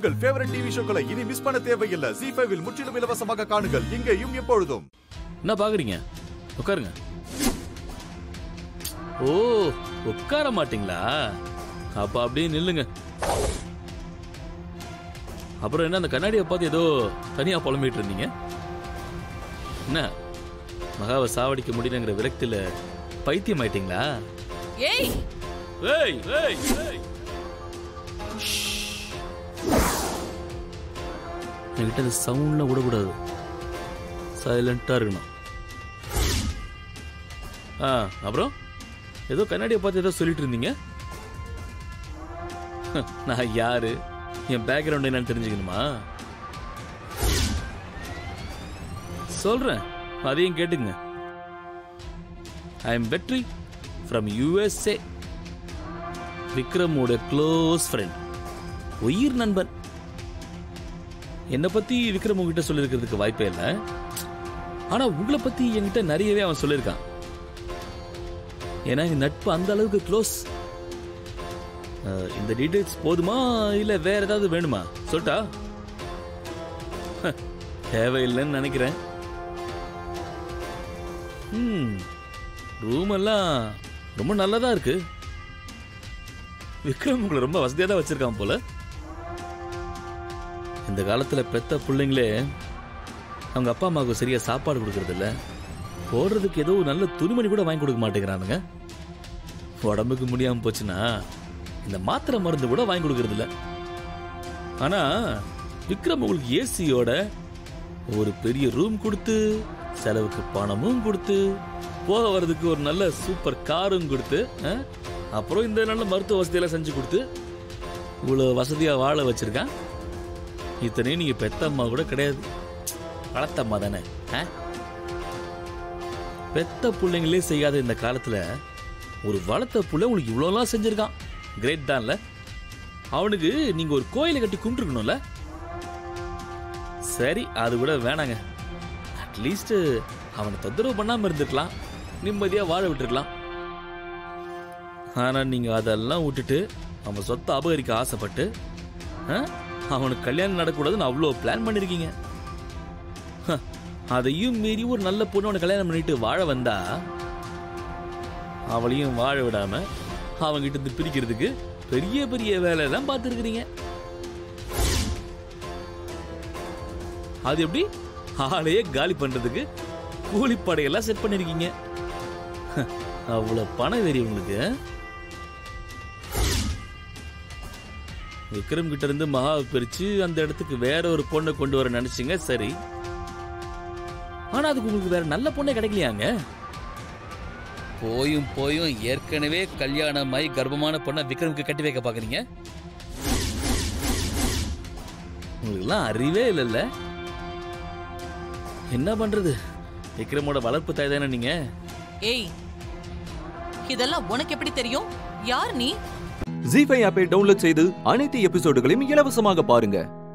உங்கள் favourite TV ஷோக்களை இனி miss பண்ண தேவையில்லை ஜி ஃபைவில் முற்றிலும் இலவசமாக காணுங்கள் இங்கேயும் எப்பொழுதும் என்ன பாக்குறீங்க உட்காருங்க ஓ உட்கார மாட்டீங்களா அப்ப அப்படியே நில்லுங்க அப்புறம் என்ன அந்த கண்ணாடியை பார்த்து ஏதோ தனியா புலம்பிட்டு இருந்தீங்க என்ன மகாவை சாவடிக்க முடியலங்கிற விரக்தியில பைத்தியம் ஆயிட்டீங்களா ஏய் ஏய் ஏய் ஏய் என்கிட்ட இந்த சவுண்ட்லாம் விடக்கூடாது சைலண்டா இருக்கணும் ஆ அப்புறம் ஏதோ கண்ணாடியை பார்த்து ஏதோ சொல்லிட்டு இருந்தீங்க நான் யாரு என் பேக்ரவுண்ட் என்னன்னு தெரிஞ்சுக்கணுமா சொல்றேன் அதையும் கேட்டுங்க I am Vetri from USA விக்ரமோட க்ளோஸ் ஃப்ரெண்ட் உயிர் நண்பன் என்னை பத்தி விக்ரம் உங்ககிட்ட சொல்லியிருக்கிறதுக்கு வாய்ப்பே இல்லை ஆனா உங்களை பத்தி என்கிட்ட நிறையவே அவன் சொல்லியிருக்கான் ஏன்னா எங்க நட்பு அந்த அளவுக்கு க்ளோஸ் இந்த டீடைல்ஸ் போதுமா இல்ல வேற ஏதாவது வேணுமா சொல்லிட்டா ஹ, தேவையில்லைன்னு நினைக்கிறேன் ம் ரூம் எல்லாம் ரொம்ப நல்லதா இருக்கு விக்ரம் உங்களை ரொம்ப வசதியா தான் வச்சிருக்கான் போல இந்த காலத்துல பெத்த பிள்ளைங்களே அவங்க அப்பா அம்மாவுக்கு சரியா சாப்பாடு கொடுக்கறது இல்ல போடுறதுக்கு ஏதோ ஒரு நல்ல துணிமணி கூட வாங்கி கொடுக்க மாட்டேங்கிறானுங்க உடம்புக்கு முடியாம போச்சுன்னா இந்த மாத்திரை மருந்து கூட வாங்கி கொடுக்கறது இல்ல ஆனா விக்ரம் உங்களுக்கு ஏசியோட ஒரு பெரிய ரூம் கொடுத்து செலவுக்கு பணமும் கொடுத்து போக வர்றதுக்கு ஒரு நல்ல சூப்பர் காரும் கொடுத்து ஆ? அப்புறம் இந்த நல்ல மருத்துவ வசதியெல்லாம் செஞ்சு கொடுத்து இவ்வளோ வசதியா வாழ வச்சிருக்கான் இத்தனையும் நீங்க பெத்த அம்மா கூட கிடையாது வளர்த்த அம்மா தானே ஆ? பெத்த பிள்ளைங்களே செய்யாத இந்த காலத்துல ஒரு வளர்த்த புள்ள உங்களுக்கு இவ்வளோலாம் செஞ்சிருக்கான் கிரேட் தான்ல அவனுக்கு நீங்க ஒரு கோயிலை கட்டி கும்பிட்டுருக்கணும்ல சரி அது கூட வேணாங்க அட்லீஸ்ட் அவனை தொந்தரவு பண்ணாம இருந்திருக்கலாம் நிம்மதியா வாழ விட்டுருக்கலாம் ஆனா நீங்க அதெல்லாம் விட்டுட்டு அவன் சொத்தை அபகரிக்க ஆசைப்பட்டு ஆ? அவனுக்கு கல்யாணம் நடக்கூடாதுன்னு அவ்வளோ பிளான் பண்ணிருக்கீங்க ஹ, அதையும் மீறி ஒரு நல்ல பொண்ணு அவனை கல்யாணம் பண்ணிட்டு வாழ வந்தா அவளையும் வாழ விடாம அவங்கிட்ட இருந்து பிரிக்கிறதுக்கு பெரிய பெரிய வேலையெல்லாம் பார்த்துருக்கிறீங்க அது எப்படி ஆளையே காலி பண்றதுக்கு கூலிப்படையெல்லாம் செட் பண்ணிருக்கீங்க ஹ, அவ்வளவு பணம் வெறி உங்களுக்கு ஆ? விக்ரம் கிட்ட இருந்து மகாவை பிரிச்சு அந்த இடத்துக்கு வேற ஒரு பொண்ணை கொண்டு வர நினைச்சீங்க சரி ஆனா அதுக்கு உங்களுக்கு வேற நல்ல பொண்ணே கிடைக்கலையாங்க போயும் போயும் ஏற்கனவே கல்யாணமாய் கர்ப்பமான பொண்ணை விக்ரமுக்கு கட்டி வைக்க பாக்குறீங்க உங்களுக்குலாம் அறிவே இல்லைல்ல என்ன பண்றது விக்ரமோட வளர்ப்பு தாய் தானே நீங்க ஏய் இதெல்லாம் உனக்கு எப்படி தெரியும் யார் நீ ஜி ஃபைவ் ஆப்பை டவுன்லோட் செய்து அனைத்து எபிசோடுகளையும் இலவசமாக பாருங்க